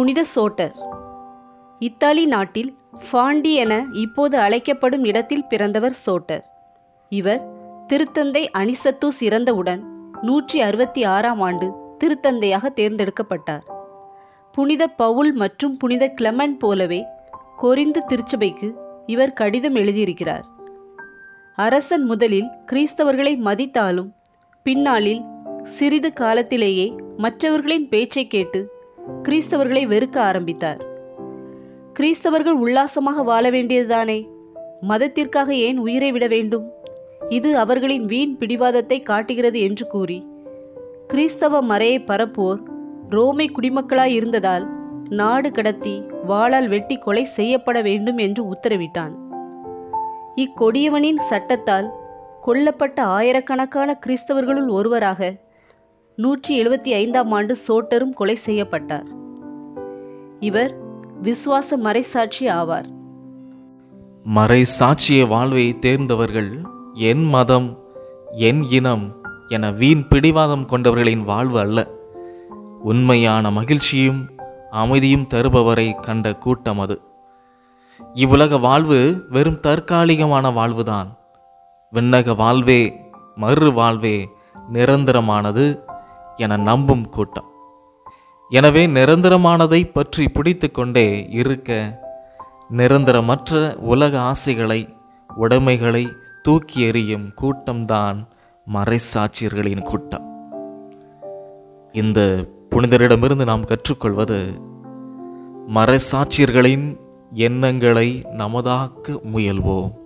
புனித சோட்டர் இத்தாலி நாட்டில் ஃபாண்டி என இப்போது அழைக்கப்படும் இடத்தில் பிறந்தவர் சோட்டர் இவர் திருத்தந்தை அனிசத்தூஸ் இறந்தவுடன் நூற்றி அறுபத்தி ஆறாம் ஆண்டு திருத்தந்தையாக தேர்ந்தெடுக்கப்பட்டார் புனித பவுல் மற்றும் புனித கிளமன் போலவே கொரிந்து திருச்சபைக்கு இவர் கடிதம் எழுதியிருக்கிறார் அரசன் முதலில் கிறிஸ்தவர்களை மதித்தாலும் பின்னாளில் சிறிது காலத்திலேயே மற்றவர்களின் பேச்சை கேட்டு கிறிஸ்தவர்களை வெறுக்க ஆரம்பித்தார் கிறிஸ்தவர்கள் உல்லாசமாக வாழ வேண்டியதுதானே மதத்திற்காக ஏன் உயிரை விட வேண்டும் இது அவர்களின் வீண் பிடிவாதத்தை காட்டுகிறது என்று கூறி கிறிஸ்தவ மறையை பரப்புவோர் ரோமை குடிமக்களாய் இருந்ததால் நாடு கடத்தி வாளால் வெட்டி கொலை செய்யப்பட வேண்டும் என்று உத்தரவிட்டான் இக்கொடியவனின் சட்டத்தால் கொல்லப்பட்ட ஆயிரக்கணக்கான கிறிஸ்தவர்களுள் ஒருவராக நூற்றி எழுபத்தி ஐந்தாம் ஆண்டு சோட்டரும் கொலை செய்யப்பட்டார் இவர் விசுவாச மறைசாட்சி ஆவார் மறை சாட்சிய வாழ்வை தேர்ந்தவர்கள் என் மதம் என் இனம் என வீண் பிடிவாதம் கொண்டவர்களின் வாழ்வு அல்ல உண்மையான மகிழ்ச்சியும் அமைதியும் தருபவரை கண்ட கூட்டம் அது இவ்வுலக வாழ்வு வெறும் தற்காலிகமான வாழ்வுதான் விண்ணக வாழ்வே மறு வாழ்வே நிரந்தரமானது என நம்பும் கூட்டம் எனவே நிரந்தரமானதை பற்றி பிடித்து கொண்டே இருக்க நிரந்தரமற்ற உலக ஆசைகளை உடைமைகளை தூக்கி எறியும் கூட்டம்தான் மறைசாட்சியர்களின் கூட்டம் இந்த புனிதரிடமிருந்து நாம் கற்றுக்கொள்வது மறைசாட்சியர்களின் எண்ணங்களை நமதாக்க முயல்வோம்